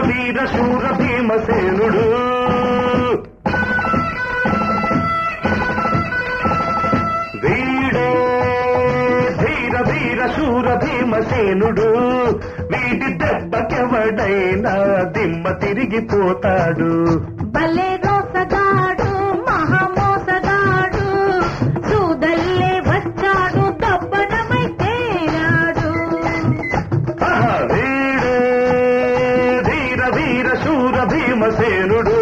వీర శూర భీమసేనుడు వీడే ధీర వీర శూర భీమసేనుడు వీడి దెబ్బకెవడైనా దిమ్మ తిరిగిపోతాడు భలే రోసగాడు మహామోసగాడు సూదల్లే వచ్చాడు దబ్బనమై తేరాడు ఆహా, వీడే ధీర వీర శూర భీమసేనుడు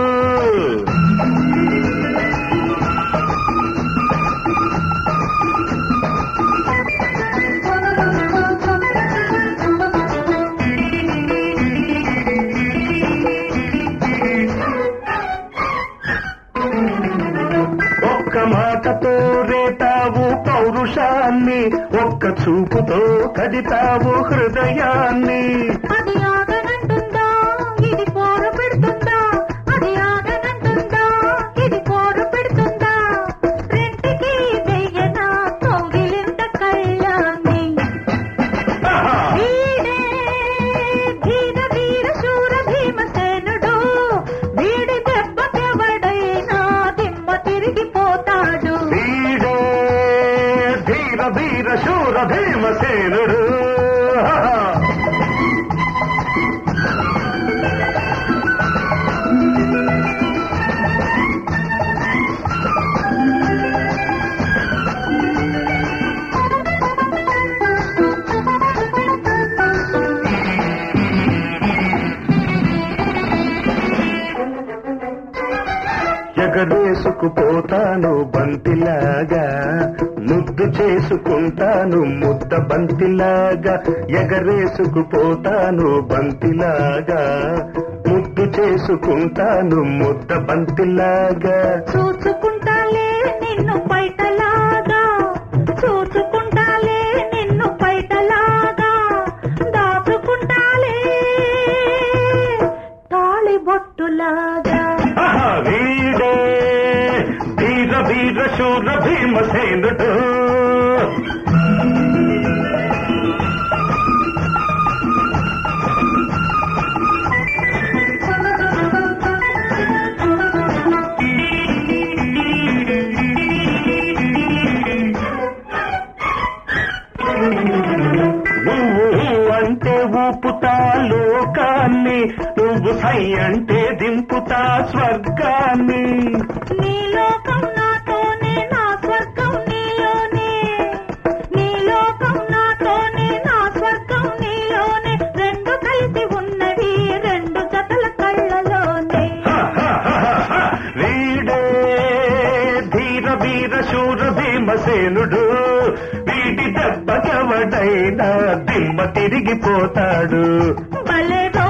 ఒక్క మాటతో రేతావు పౌరుషాన్ని ఒక్క చూపుతో కదితావు హృదయాన్ని అది ఆగనంటుందా ఇది పోర పెడుతుందా అది ఆగనంటుందా ఇది పోర పెడుతుందా రెంటికి వెయ్యన కౌగిలింత కళ్ళాన్ని ఆహా! వీడే ధీర వీర శూర భీమసేనుడు వీడి దెబ్బకెవడైనా దిమ్మ తిరిగిపోతాడు వీడే ధీర వీర శూర భీమసేనుడు ఆహా! ఎగరేసుకుపోతాను బంతిలాగా ముద్దు చేసుకుంటాను ముద్ద బంతిలాగా ఎగరేసుకుపోతాను బంతిలాగా ముద్దు చేసుకుంటాను ముద్ద బంతిలాగా చూసుకుంటాలే నిన్ను బయటలాగా చూసుకుంటాలే నిన్ను బయటలాగా దాచుకుంటాలే తాళి బొట్టులాగా ఆహా, వీడే వీర వీర శూర భీమసేనుడు నువ్వు అంటే ఊపుతా లోకాన్ని నువ్వు సై అంటే దింపుతా స్వర్గాన్ని నీ లోకం నాతోనే నా స్వర్గం నీలోనే నీ లోకం నాతోనే నా స్వర్గం నీలోనే రెండు కలిసి ఉన్నవి రెండు జతల కళ్ళలోనే వీడే ధీర వీర శూర భీమసేనుడు వీడి దెబ్బకెవడైనా దిమ్మ తిరిగిపోతాడు భలే